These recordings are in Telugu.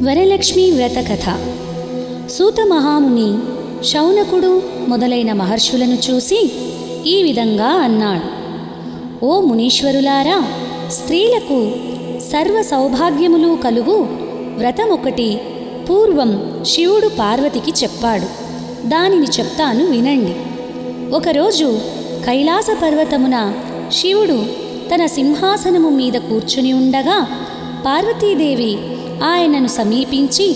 వరలక్ష్మి వ్రత కథ సూత మహాముని శౌనకుడు మొదలైన మహర్షులను చూసి ఈ విధంగా అన్నాడు ఓ మునీశ్వరులారా స్త్రీలకు సర్వ సౌభాగ్యములు కలుగు వ్రతం ఒకటి పూర్వం శివుడు పార్వతికి చెప్పాడు దానిని చెప్తాను వినండి ఒకరోజు కైలాస పర్వతమున శివుడు తన సింహాసనము మీద కూర్చుని ఉండగా పార్వతీదేవి ఆయనను సమీపించి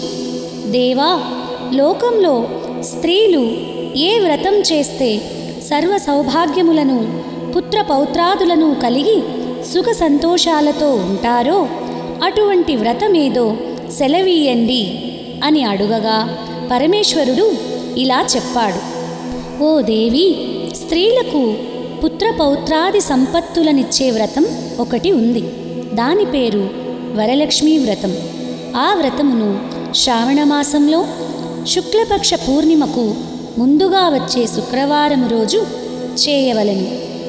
దేవా లోకంలో స్త్రీలు ఏ వ్రతం చేస్తే సర్వ సౌభాగ్యములను పుత్ర పౌత్రాదులను కలిగి సుఖ సంతోషాలతో ఉంటారో అటువంటి వ్రతమేదో సెలవీయండి అని అడుగగా పరమేశ్వరుడు ఇలా చెప్పాడు ఓ దేవి స్త్రీలకు పుత్ర పౌత్రాది సంపత్తులనిచ్చే వ్రతం ఒకటి ఉంది దాని పేరు వరలక్ష్మీ వ్రతం ఆ వ్రతమును శ్రావణ మాసంలో శుక్లపక్ష పూర్ణిమకు ముందుగా వచ్చే శుక్రవారం రోజు చేయవలెను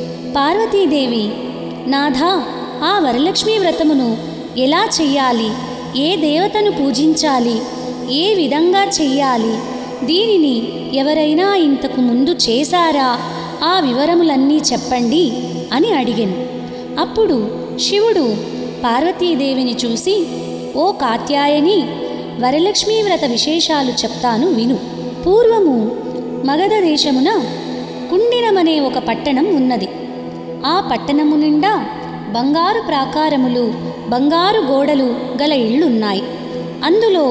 పార్వతీదేవి నాథా ఆ వరలక్ష్మీ వ్రతమును ఎలా చెయ్యాలి ఏ దేవతను పూజించాలి ఏ విధంగా చెయ్యాలి దీనిని ఎవరైనా ఇంతకు ముందు చేశారా ఆ వివరములన్నీ చెప్పండి అని అడిగాను అప్పుడు శివుడు పార్వతీదేవిని చూసి ఓ కాత్యాయని వరలక్ష్మీ వ్రత విశేషాలు చెప్తాను విను పూర్వము మగధ దేశమున కుండినమనే ఒక పట్టణం ఉన్నది ఆ పట్టణము నిండా బంగారు ప్రాకారములు బంగారు గోడలు గల ఇళ్ళున్నాయి అందులో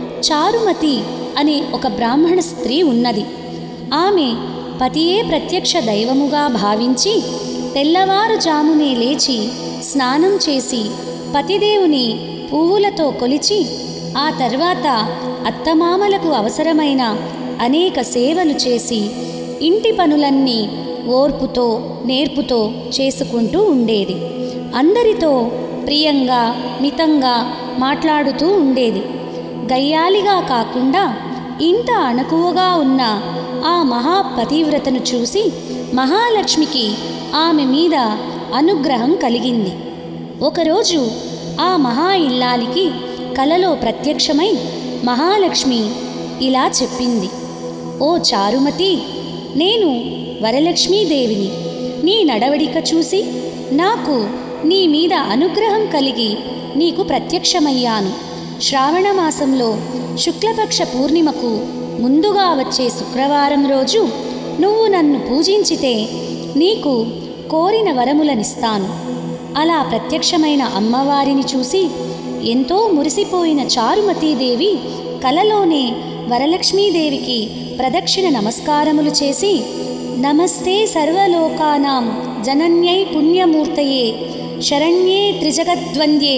చారుమతి అనే ఒక బ్రాహ్మణ స్త్రీ ఉన్నది ఆమె పతియే ప్రత్యక్ష దైవముగా భావించి తెల్లవారుజామునే లేచి స్నానం చేసి పతిదేవుని పువ్వులతో కొలిచి ఆ తర్వాత అత్తమామలకు అవసరమైన అనేక సేవలు చేసి ఇంటి పనులన్నీ ఓర్పుతో నేర్పుతో చేసుకుంటూ ఉండేది అందరితో ప్రియంగా మితంగా మాట్లాడుతూ ఉండేది గయ్యాలిగా కాకుండా ఇంత అణకువగా ఉన్న ఆ మహాపతివ్రతను చూసి మహాలక్ష్మికి ఆమె మీద అనుగ్రహం కలిగింది ఒకరోజు ఆ మహా ఇల్లాలికి కలలో ప్రత్యక్షమై మహాలక్ష్మి ఇలా చెప్పింది ఓ చారుమతి నేను వరలక్ష్మీదేవిని నీ నడవడిక చూసి నాకు నీ మీద అనుగ్రహం కలిగి నీకు ప్రత్యక్షమయ్యాను శ్రావణ మాసంలో శుక్లపక్ష పూర్ణిమకు ముందుగా వచ్చే శుక్రవారం రోజు నువ్వు నన్ను పూజించితే నీకు కోరిన వరములనిస్తాను అలా ప్రత్యక్షమైన అమ్మవారిని చూసి ఎంతో మురిసిపోయిన చారుమతీదేవి కలలోనే వరలక్ష్మీదేవికి ప్రదక్షిణ నమస్కారములు చేసి నమస్తే సర్వలోకానాం జనన్యై పుణ్యమూర్తయే శరణ్యే త్రిజగద్వంద్యే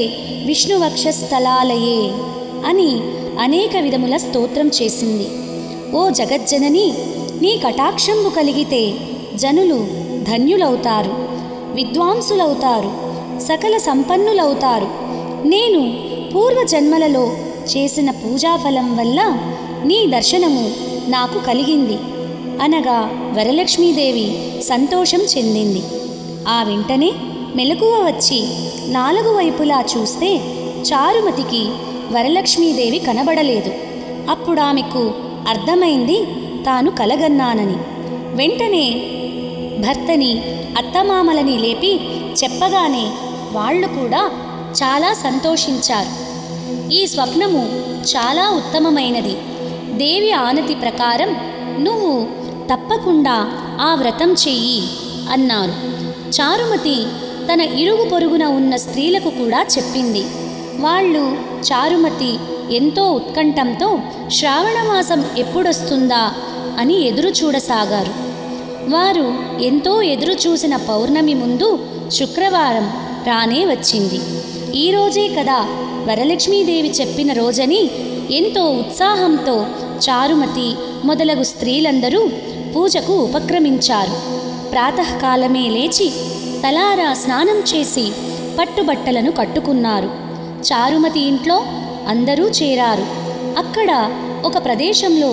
విష్ణువక్షస్థలాలయే అని అనేక విధముల స్తోత్రం చేసింది ఓ జగజ్జనని నీ కటాక్షంబు కలిగితే జనులు ధన్యులవుతారు విద్వాంసులవుతారు సకల సంపన్నులవుతారు నేను పూర్వజన్మలలో చేసిన పూజాఫలం వల్ల నీ దర్శనము నాకు కలిగింది అనగా వరలక్ష్మీదేవి సంతోషం చెందింది ఆ వెంటనే మెలకువ వచ్చి నాలుగు వైపులా చూస్తే చారుమతికి వరలక్ష్మీదేవి కనబడలేదు అప్పుడు ఆమెకు అర్థమైంది తాను కలగన్నానని వెంటనే భర్తని అత్తమామలని లేపి చెప్పగానే వాళ్ళు కూడా చాలా సంతోషించారు ఈ స్వప్నము చాలా ఉత్తమమైనది దేవి ఆనతి ప్రకారం నువ్వు తప్పకుండా ఆ వ్రతం చెయ్యి అన్నారు చారుమతి తన ఇరుగు పొరుగున ఉన్న స్త్రీలకు కూడా చెప్పింది వాళ్ళు చారుమతి ఎంతో ఉత్కంఠంతో శ్రావణమాసం ఎప్పుడొస్తుందా అని ఎదురు చూడసాగారు వారు ఎంతో ఎదురు చూసిన పౌర్ణమి ముందు శుక్రవారం రానే వచ్చింది ఈ రోజే కదా వరలక్ష్మీదేవి చెప్పిన రోజని ఎంతో ఉత్సాహంతో చారుమతి మొదలగు స్త్రీలందరూ పూజకు ఉపక్రమించారు ప్రాతకాలమే లేచి తలారా స్నానం చేసి పట్టుబట్టలను కట్టుకున్నారు చారుమతి ఇంట్లో అందరూ చేరారు అక్కడ ఒక ప్రదేశంలో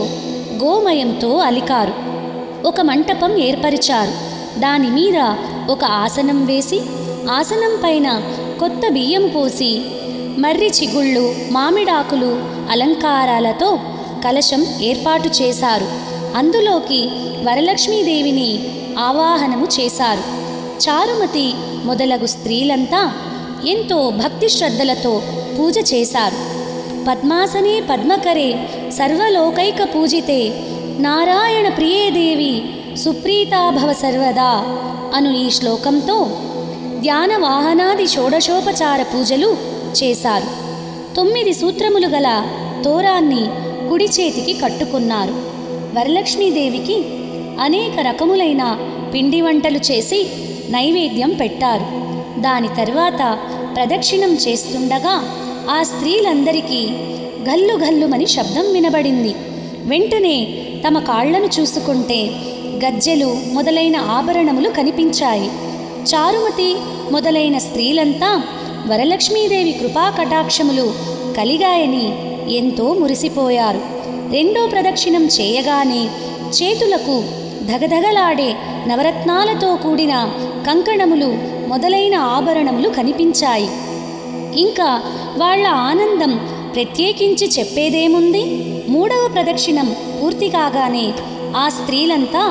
గోమయంతో అలికారు ఒక మంటపం ఏర్పరిచారు దాని మీద ఒక ఆసనం వేసి ఆసనం పైన కొత్త బియ్యం పోసి మర్రి చిగుళ్ళు మామిడాకులు అలంకారాలతో కలశం ఏర్పాటు చేశారు అందులోకి వరలక్ష్మీదేవిని ఆవాహనము చేశారు చారుమతి మొదలగు స్త్రీలంతా ఎంతో భక్తి శ్రద్ధలతో పూజ చేశారు పద్మాసనే పద్మకరే సర్వలోకైక పూజితే నారాయణ ప్రియే దేవి సుప్రీతాభవ సర్వదా అను ఈ శ్లోకంతో ధ్యాన వాహనాది షోడశోపచార పూజలు చేశారు తొమ్మిది సూత్రములు గల తోరాన్ని కుడి చేతికి కట్టుకున్నారు వరలక్ష్మీదేవికి అనేక రకములైన పిండి వంటలు చేసి నైవేద్యం పెట్టారు దాని తర్వాత ప్రదక్షిణం చేస్తుండగా ఆ స్త్రీలందరికీ గల్లు గల్లుమని శబ్దం వినబడింది వెంటనే తమ కాళ్లను చూసుకుంటే గజ్జెలు మొదలైన ఆభరణములు కనిపించాయి చారుమతి మొదలైన స్త్రీలంతా వరలక్ష్మీదేవి కృపా కటాక్షములు కలిగాయని ఎంతో మురిసిపోయారు రెండో ప్రదక్షిణం చేయగానే చేతులకు ధగధగలాడే నవరత్నాలతో కూడిన కంకణములు మొదలైన ఆభరణములు కనిపించాయి ఇంకా వాళ్ళ ఆనందం ప్రత్యేకించి చెప్పేదేముంది మూడవ ప్రదక్షిణం పూర్తి కాగానే ఆ స్త్రీలంతా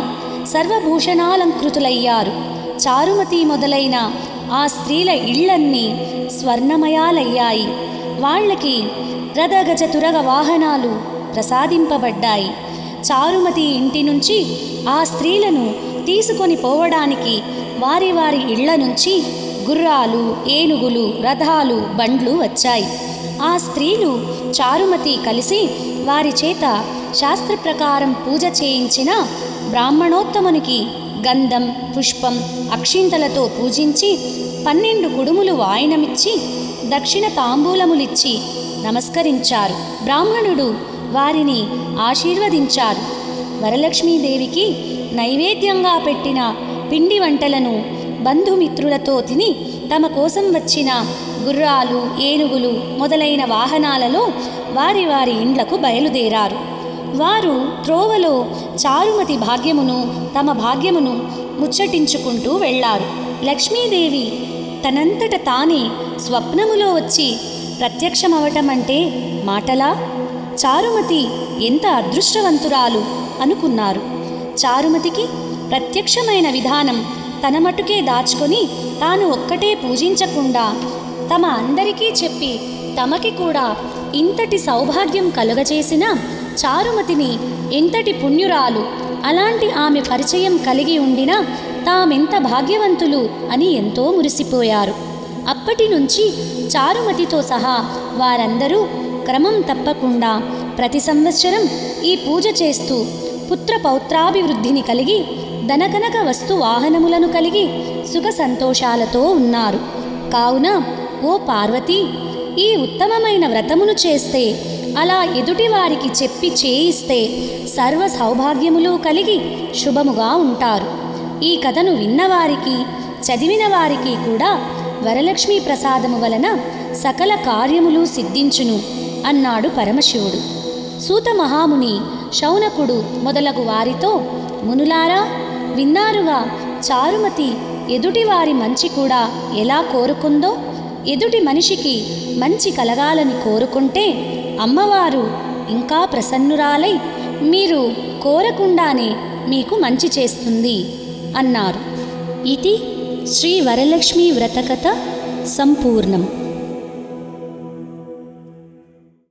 సర్వభూషణాలంకృతులయ్యారు చారుమతి మొదలైన ఆ స్త్రీల ఇళ్లన్నీ స్వర్ణమయాలయ్యాయి వాళ్ళకి రథగజ తురగ వాహనాలు ప్రసాదింపబడ్డాయి చారుమతి ఇంటి నుంచి ఆ స్త్రీలను తీసుకొని పోవడానికి వారి వారి ఇళ్ల నుంచి గుర్రాలు ఏనుగులు రథాలు బండ్లు వచ్చాయి ఆ స్త్రీలు చారుమతి కలిసి వారి చేత శాస్త్ర ప్రకారం పూజ చేయించిన బ్రాహ్మణోత్తమునికి గంధం పుష్పం అక్షింతలతో పూజించి పన్నెండు కుడుములు వాయనమిచ్చి దక్షిణ తాంబూలములిచ్చి నమస్కరించారు బ్రాహ్మణుడు వారిని ఆశీర్వదించారు వరలక్ష్మీదేవికి నైవేద్యంగా పెట్టిన పిండి వంటలను బంధుమిత్రులతో తిని తమ కోసం వచ్చిన గుర్రాలు ఏనుగులు మొదలైన వాహనాలలో వారి వారి ఇండ్లకు బయలుదేరారు వారు త్రోవలో చారుమతి భాగ్యమును తమ భాగ్యమును ముచ్చటించుకుంటూ వెళ్ళారు లక్ష్మీదేవి తనంతట తానే స్వప్నములో వచ్చి ప్రత్యక్షమవటం అంటే మాటలా చారుమతి ఎంత అదృష్టవంతురాలు అనుకున్నారు చారుమతికి ప్రత్యక్షమైన విధానం తన మటుకే దాచుకొని తాను ఒక్కటే పూజించకుండా తమ అందరికీ చెప్పి తమకి కూడా ఇంతటి సౌభాగ్యం కలుగజేసిన చారుమతిని ఎంతటి పుణ్యురాలు అలాంటి ఆమె పరిచయం కలిగి ఉండినా తామెంత భాగ్యవంతులు అని ఎంతో మురిసిపోయారు అప్పటి నుంచి చారుమతితో సహా వారందరూ క్రమం తప్పకుండా ప్రతి సంవత్సరం ఈ పూజ చేస్తూ పుత్ర పౌత్రాభివృద్ధిని కలిగి ధనకనక వస్తు వాహనములను కలిగి సుఖ సంతోషాలతో ఉన్నారు కావున ఓ పార్వతి ఈ ఉత్తమమైన వ్రతమును చేస్తే అలా ఎదుటి వారికి చెప్పి చేయిస్తే సర్వ సౌభాగ్యములు కలిగి శుభముగా ఉంటారు ఈ కథను విన్నవారికి చదివిన వారికి కూడా వరలక్ష్మీ ప్రసాదము వలన సకల కార్యములు సిద్ధించును అన్నాడు పరమశివుడు సూత మహాముని శౌనకుడు మొదలగు వారితో మునులారా విన్నారుగా చారుమతి ఎదుటివారి మంచి కూడా ఎలా కోరుకుందో ఎదుటి మనిషికి మంచి కలగాలని కోరుకుంటే అమ్మవారు ఇంకా ప్రసన్నురాలై మీరు కోరకుండానే మీకు మంచి చేస్తుంది అన్నారు ఇది శ్రీ వరలక్ష్మీ వ్రతకథ సంపూర్ణం